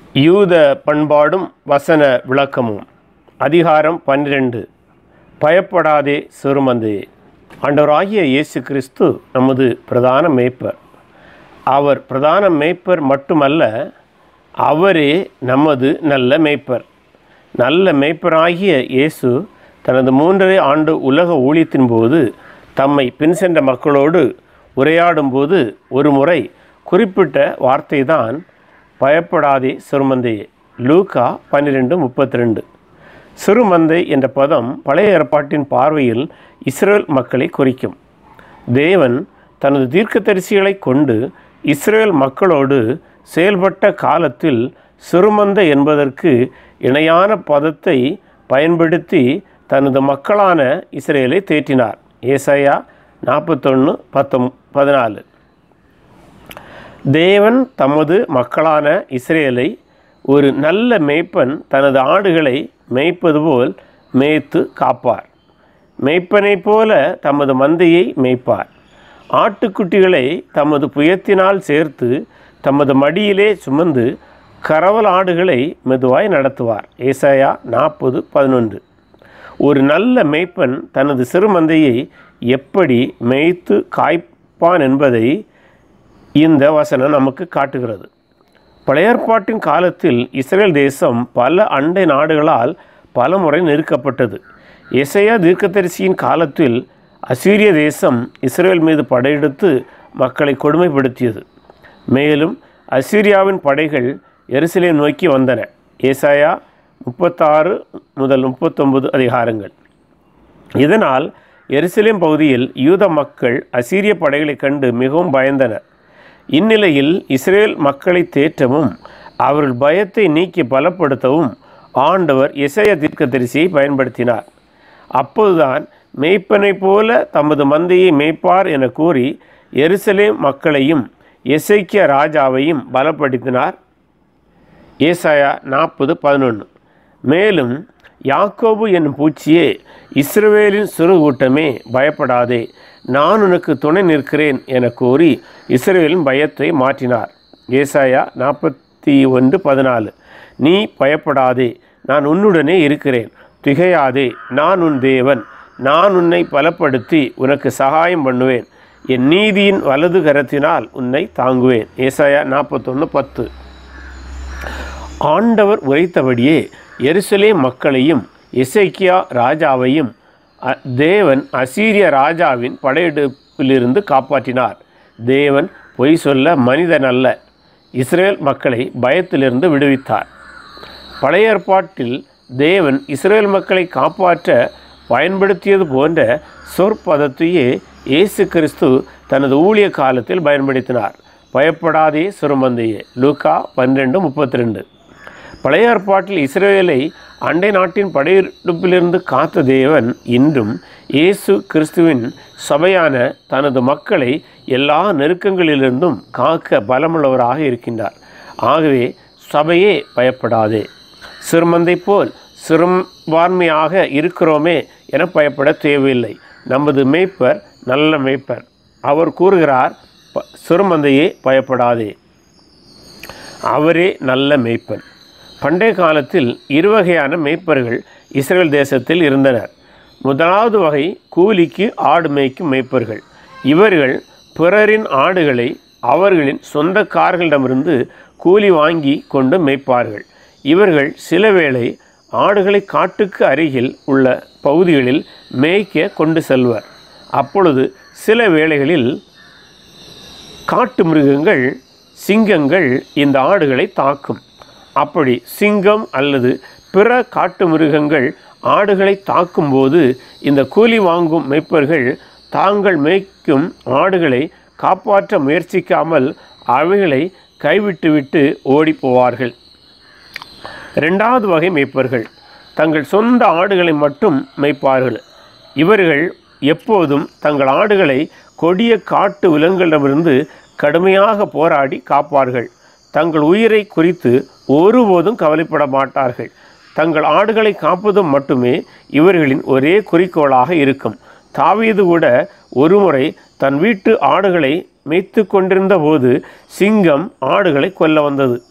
யூத பண்பாடும் வசன விளக்கமும் அதிகாரம் பன்னிரண்டு பயப்படாதே சிறுமந்தையே ஆண்டவராகிய இயேசு கிறிஸ்து நமது பிரதான மேய்ப்பர் அவர் பிரதான மேய்ப்பர் மட்டுமல்ல அவரே நமது நல்ல மேய்ப்பர் நல்ல மேய்ப்பராகிய இயேசு தனது மூன்றரை ஆண்டு உலக ஊழியத்தின் போது தம்மை பின் சென்ற மக்களோடு உரையாடும்போது ஒரு முறை குறிப்பிட்ட வார்த்தைதான் பயப்படாதே சிறுமந்தையே லூக்கா பன்னிரெண்டு முப்பத்தி ரெண்டு சிறுமந்தை என்ற பதம் பழைய ஏற்பாட்டின் பார்வையில் இஸ்ரேல் மக்களை குறிக்கும் தேவன் தனது தீர்க்கதரிசிகளை கொண்டு இஸ்ரேல் மக்களோடு செயல்பட்ட காலத்தில் சிறுமந்தை என்பதற்கு இணையான பதத்தை பயன்படுத்தி தனது மக்களான இஸ்ரேலை தேற்றினார் ஏசாயா நாற்பத்தொன்று பத்தொம் பதினாலு தேவன் தமது மக்களான இஸ்ரேலை ஒரு நல்ல மேய்ப்பன் தனது ஆடுகளை மேய்ப்பது போல் மேய்த்து காப்பார் மேய்ப்பனைப் போல தமது மந்தையை மேய்ப்பார் ஆட்டுக்குட்டிகளை தமது புயத்தினால் சேர்த்து தமது மடியிலே சுமந்து கரவல் ஆடுகளை மெதுவாய் நடத்துவார் ஏசாயா நாற்பது பதினொன்று ஒரு நல்ல மேய்ப்பன் தனது சிறுமந்தையை எப்படி மேய்த்து காய்ப்பான் என்பதை இந்த வசனம் நமக்கு காட்டுகிறது பழைய ஏற்பாட்டின் காலத்தில் இஸ்ரேல் தேசம் பல அண்டை நாடுகளால் பல முறை நெருக்கப்பட்டது எசையா தீர்க்கதரிசியின் காலத்தில் அசீரிய தேசம் இஸ்ரேல் மீது படையெடுத்து மக்களை கொடுமைப்படுத்தியது மேலும் அசீரியாவின் படைகள் எருசலேம் நோக்கி வந்தன ஏசாயா முப்பத்தாறு முதல் முப்பத்தொன்பது அதிகாரங்கள் இதனால் எருசலேம் பகுதியில் யூத மக்கள் அசீரிய படைகளைக் கண்டு மிகவும் பயந்தனர் இந்நிலையில் இஸ்ரேல் மக்களை தேற்றவும் அவர்கள் பயத்தை நீக்கி பலப்படுத்தவும் ஆண்டவர் இசைய தீர்க்கதரிசியை பயன்படுத்தினார் அப்போதுதான் மேய்ப்பனைப் போல தமது மந்தையை மேய்ப்பார் என கூறி எருசலேம் மக்களையும் எசைக்கிய ராஜாவையும் பலப்படுத்தினார் ஏசாயா நாற்பது பதினொன்று மேலும் யாக்கோபு என்னும் பூச்சியே இஸ்ரவேலின் சிறு கூட்டமே பயப்படாதே நான் உனக்கு துணை நிற்கிறேன் என கூறி இஸ்ரவேலின் பயத்தை மாற்றினார் ஏசாயா நாற்பத்தி ஒன்று பதினாலு நீ பயப்படாதே நான் உன்னுடனே இருக்கிறேன் திகையாதே நான் உன் தேவன் நான் உன்னை பலப்படுத்தி உனக்கு சகாயம் பண்ணுவேன் என் நீதியின் வலது கரத்தினால் உன்னை தாங்குவேன் ஏசாயா நாற்பத்தொன்று பத்து ஆண்டவர் உரைத்தபடியே எருசலேம் மக்களையும் எசேக்கியா ராஜாவையும் அ- தேவன் அசீரிய ராஜாவின் படையெடுப்பிலிருந்து காப்பாற்றினார் தேவன் பொய் சொல்ல மனிதன் அல்ல இஸ்ரேல் மக்களை பயத்திலிருந்து விடுவித்தார் பழைய ஏற்பாட்டில் தேவன் இஸ்ரேல் மக்களை காப்பாற்ற பயன்படுத்தியது போன்ற சொற்பதத்தையே இயேசு கிறிஸ்து தனது ஊழிய காலத்தில் பயன்படுத்தினார் பயப்படாதே சுரமந்தையே லூக்கா பன்னிரெண்டு முப்பத்தி ரெண்டு பழைய ஏற்பாட்டில் இஸ்ரேலை அண்டை நாட்டின் படையெடுப்பிலிருந்து காத்த தேவன் இன்றும் இயேசு கிறிஸ்துவின் சபையான தனது மக்களை எல்லா நெருக்கங்களிலிருந்தும் காக்க பலமுள்ளவராக இருக்கின்றார் ஆகவே சபையே பயப்படாதே சிறுமந்தை போல் சிறுபான்மையாக இருக்கிறோமே என பயப்பட தேவையில்லை நமது மேய்ப்பர் நல்ல மேய்ப்பர் அவர் கூறுகிறார் "ப- சிறுமந்தையே பயப்படாதே அவரே நல்ல மேய்ப்பன் பண்டைய காலத்தில் இருவகையான மேய்ப்பர்கள் இஸ்ரேல் தேசத்தில் இருந்தனர் முதலாவது வகை கூலிக்கு ஆடு மேய்க்கும் மேய்ப்பர்கள் இவர்கள் பிறரின் ஆடுகளை அவர்களின் சொந்தக்காரர்களிடமிருந்து கூலி வாங்கி கொண்டு மேய்ப்பார்கள் இவர்கள் சில வேளை ஆடுகளை காட்டுக்கு அருகில் உள்ள பகுதிகளில் மேய்க்க கொண்டு செல்வர் அப்பொழுது சில வேளைகளில் காட்டு மிருகங்கள் சிங்கங்கள் இந்த ஆடுகளை தாக்கும் அப்படி சிங்கம் அல்லது பிற காட்டு மிருகங்கள் ஆடுகளை தாக்கும்போது இந்த கூலி வாங்கும் மேய்ப்பர்கள் தாங்கள் மேய்க்கும் ஆடுகளை காப்பாற்ற முயற்சிக்காமல் அவைகளை கைவிட்டுவிட்டு ஓடிப் போவார்கள் ரெண்டாவது வகை மேய்ப்பர்கள் தங்கள் சொந்த ஆடுகளை மட்டும் மேய்ப்பார்கள் இவர்கள் எப்போதும் தங்கள் ஆடுகளை கொடிய காட்டு விலங்குகளிடமிருந்து கடுமையாக போராடி காப்பார்கள் தங்கள் உயிரை குறித்து ஒருபோதும் கவலைப்பட மாட்டார்கள் தங்கள் ஆடுகளை காப்பதும் மட்டுமே இவர்களின் ஒரே குறிக்கோளாக இருக்கும் தாவீது கூட ஒருமுறை தன் வீட்டு ஆடுகளை மேய்த்து கொண்டிருந்த போது சிங்கம் ஆடுகளை கொல்ல வந்தது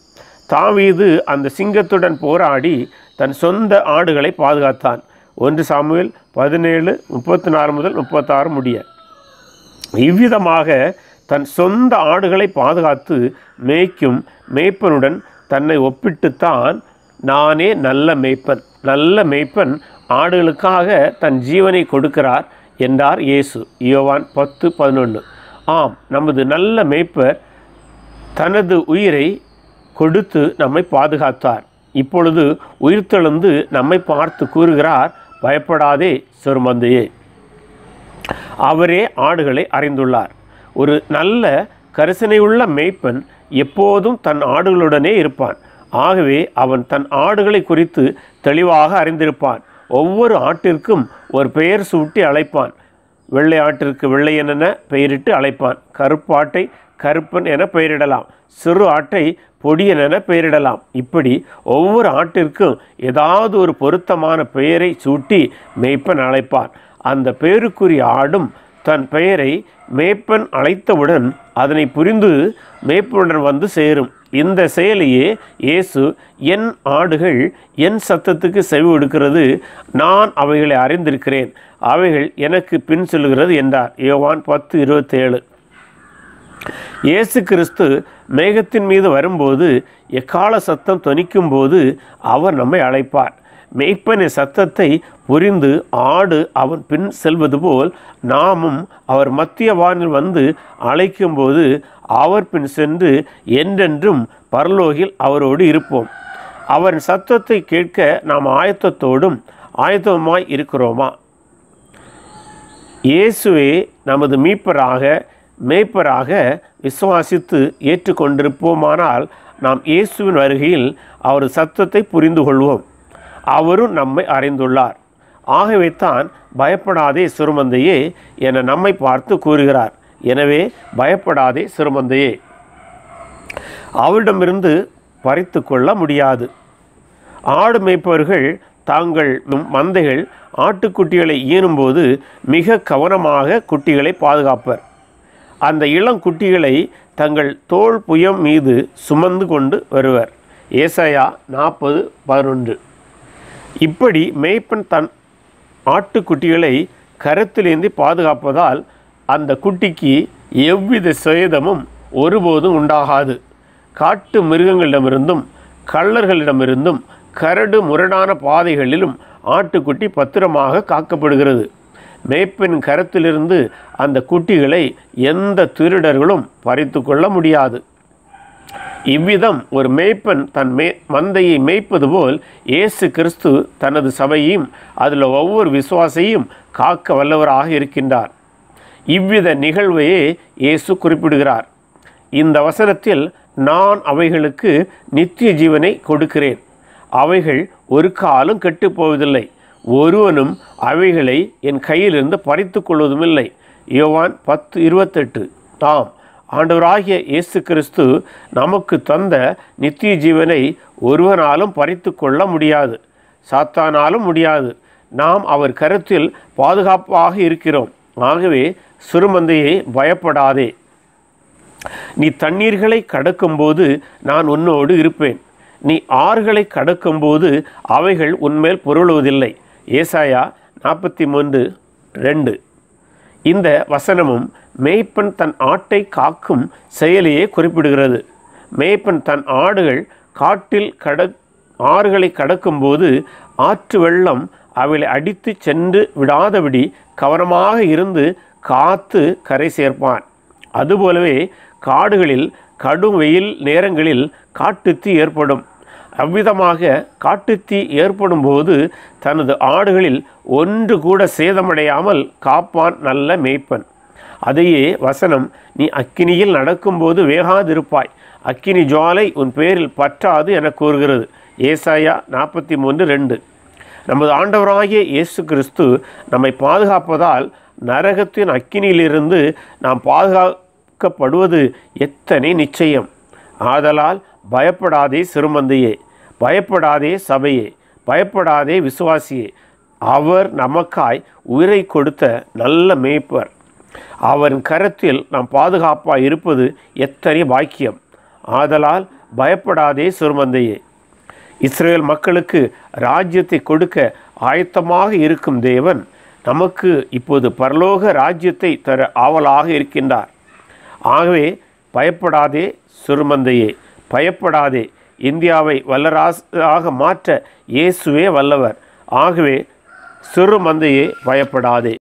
தாவீது அந்த சிங்கத்துடன் போராடி தன் சொந்த ஆடுகளை பாதுகாத்தான் ஒன்று சாமுவேல் பதினேழு முப்பத்தி நாலு முதல் முப்பத்தாறு முடிய இவ்விதமாக தன் சொந்த ஆடுகளை பாதுகாத்து மேய்க்கும் மேய்ப்பனுடன் தன்னை ஒப்பிட்டுத்தான் நானே நல்ல மேய்ப்பன் நல்ல மேய்ப்பன் ஆடுகளுக்காக தன் ஜீவனை கொடுக்கிறார் என்றார் இயேசு யோவான் பத்து பதினொன்று ஆம் நமது நல்ல மேய்ப்பர் தனது உயிரை கொடுத்து நம்மை பாதுகாத்தார் இப்பொழுது உயிர்த்தெழுந்து நம்மை பார்த்து கூறுகிறார் பயப்படாதே சிறுமந்தையே அவரே ஆடுகளை அறிந்துள்ளார் ஒரு நல்ல கரிசனையுள்ள மேய்ப்பன் எப்போதும் தன் ஆடுகளுடனே இருப்பான் ஆகவே அவன் தன் ஆடுகளை குறித்து தெளிவாக அறிந்திருப்பான் ஒவ்வொரு ஆட்டிற்கும் ஒரு பெயர் சூட்டி அழைப்பான் வெள்ளை ஆட்டிற்கு வெள்ளையன் என பெயரிட்டு அழைப்பான் கருப்பாட்டை கருப்பன் என பெயரிடலாம் சிறு ஆட்டை பொடியன் என பெயரிடலாம் இப்படி ஒவ்வொரு ஆட்டிற்கும் ஏதாவது ஒரு பொருத்தமான பெயரை சூட்டி மேய்ப்பன் அழைப்பான் அந்த பெயருக்குரிய ஆடும் தன் பெயரை மேய்ப்பன் அழைத்தவுடன் அதனை புரிந்து மேய்ப்பனுடன் வந்து சேரும் இந்த செயலையே இயேசு என் ஆடுகள் என் சத்தத்துக்கு செவி கொடுக்கிறது நான் அவைகளை அறிந்திருக்கிறேன் அவைகள் எனக்கு பின் செல்கிறது என்றார் யோவான் பத்து இருபத்தேழு இயேசு கிறிஸ்து மேகத்தின் மீது வரும்போது எக்கால சத்தம் தொனிக்கும் போது அவர் நம்மை அழைப்பார் மெய்ப்பனின் சத்தத்தை புரிந்து ஆடு அவன் பின் செல்வது போல் நாமும் அவர் மத்திய வானில் வந்து அழைக்கும்போது அவர் பின் சென்று என்றென்றும் பரலோகில் அவரோடு இருப்போம் அவரின் சத்தத்தை கேட்க நாம் ஆயத்தத்தோடும் ஆயத்தமாய் இருக்கிறோமா இயேசுவே நமது மீட்பராக மேய்ப்பராக விசுவாசித்து ஏற்றுக்கொண்டிருப்போமானால் நாம் இயேசுவின் வருகையில் அவர் சத்தத்தை புரிந்து கொள்வோம் அவரும் நம்மை அறிந்துள்ளார் ஆகவே தான் பயப்படாதே சிறுமந்தையே என நம்மை பார்த்து கூறுகிறார் எனவே பயப்படாதே சிறுமந்தையே அவரிடமிருந்து பறித்து கொள்ள முடியாது ஆடு மேய்ப்பவர்கள் தாங்கள் மந்தைகள் ஆட்டுக்குட்டிகளை ஈனும்போது மிக கவனமாக குட்டிகளை பாதுகாப்பர் அந்த இளங்குட்டிகளை தங்கள் தோல் புயம் மீது சுமந்து கொண்டு வருவர் ஏசாயா நாற்பது பதினொன்று இப்படி மேய்ப்பன் தன் ஆட்டுக்குட்டிகளை கருத்திலேந்தி பாதுகாப்பதால் அந்த குட்டிக்கு எவ்வித சேதமும் ஒருபோதும் உண்டாகாது காட்டு மிருகங்களிடமிருந்தும் கள்ளர்களிடமிருந்தும் கரடு முரடான பாதைகளிலும் ஆட்டுக்குட்டி பத்திரமாக காக்கப்படுகிறது மேய்ப்பன் கரத்திலிருந்து அந்த குட்டிகளை எந்த திருடர்களும் பறித்து கொள்ள முடியாது இவ்விதம் ஒரு மேய்ப்பன் தன் மே மந்தையை மேய்ப்பது போல் இயேசு கிறிஸ்து தனது சபையையும் அதில் ஒவ்வொரு விசுவாசையும் காக்க வல்லவராக இருக்கின்றார் இவ்வித நிகழ்வையே இயேசு குறிப்பிடுகிறார் இந்த வசனத்தில் நான் அவைகளுக்கு நித்திய ஜீவனை கொடுக்கிறேன் அவைகள் ஒரு காலம் கெட்டுப் போவதில்லை ஒருவனும் அவைகளை என் கையிலிருந்து பறித்து கொள்வதுமில்லை யோவான் பத்து இருபத்தெட்டு தாம் ஆண்டவராகிய இயேசு கிறிஸ்து நமக்கு தந்த நித்திய ஜீவனை ஒருவனாலும் பறித்து கொள்ள முடியாது சாத்தானாலும் முடியாது நாம் அவர் கருத்தில் பாதுகாப்பாக இருக்கிறோம் ஆகவே சிறுமந்தையை பயப்படாதே நீ தண்ணீர்களை கடக்கும்போது நான் உன்னோடு இருப்பேன் நீ ஆறுகளை கடக்கும்போது அவைகள் உன்மேல் பொருளுவதில்லை ஏசாயா நாற்பத்தி மூன்று ரெண்டு இந்த வசனமும் மேய்ப்பன் தன் ஆட்டை காக்கும் செயலையே குறிப்பிடுகிறது மேய்ப்பன் தன் ஆடுகள் காட்டில் கட ஆறுகளை கடக்கும்போது ஆற்று வெள்ளம் அவளை அடித்து சென்று விடாதபடி கவனமாக இருந்து காத்து கரை சேர்ப்பான் அதுபோலவே காடுகளில் கடும் வெயில் நேரங்களில் காட்டுத்தீ ஏற்படும் அவ்விதமாக காட்டுத்தீ ஏற்படும் போது தனது ஆடுகளில் ஒன்று கூட சேதமடையாமல் காப்பான் நல்ல மேய்ப்பன் அதையே வசனம் நீ அக்கினியில் நடக்கும்போது வேகாதிருப்பாய் அக்கினி ஜுவாலை உன் பேரில் பற்றாது என கூறுகிறது ஏசாயா நாற்பத்தி மூன்று ரெண்டு நமது ஆண்டவராகிய இயேசு கிறிஸ்து நம்மை பாதுகாப்பதால் நரகத்தின் அக்கினியிலிருந்து நாம் பாதுகாக்கப்படுவது எத்தனை நிச்சயம் ஆதலால் பயப்படாதே சிறுமந்தையே பயப்படாதே சபையே பயப்படாதே விசுவாசியே அவர் நமக்காய் உயிரை கொடுத்த நல்ல மேய்ப்பர் அவரின் கரத்தில் நாம் பாதுகாப்பாக இருப்பது எத்தனை பாக்கியம் ஆதலால் பயப்படாதே சிறுமந்தையே இஸ்ரேல் மக்களுக்கு ராஜ்யத்தை கொடுக்க ஆயத்தமாக இருக்கும் தேவன் நமக்கு இப்போது பரலோக ராஜ்யத்தை தர ஆவலாக இருக்கின்றார் ஆகவே பயப்படாதே சிறுமந்தையே பயப்படாதே இந்தியாவை வல்லராசாக மாற்ற இயேசுவே வல்லவர் ஆகவே சிறு மந்தையே பயப்படாதே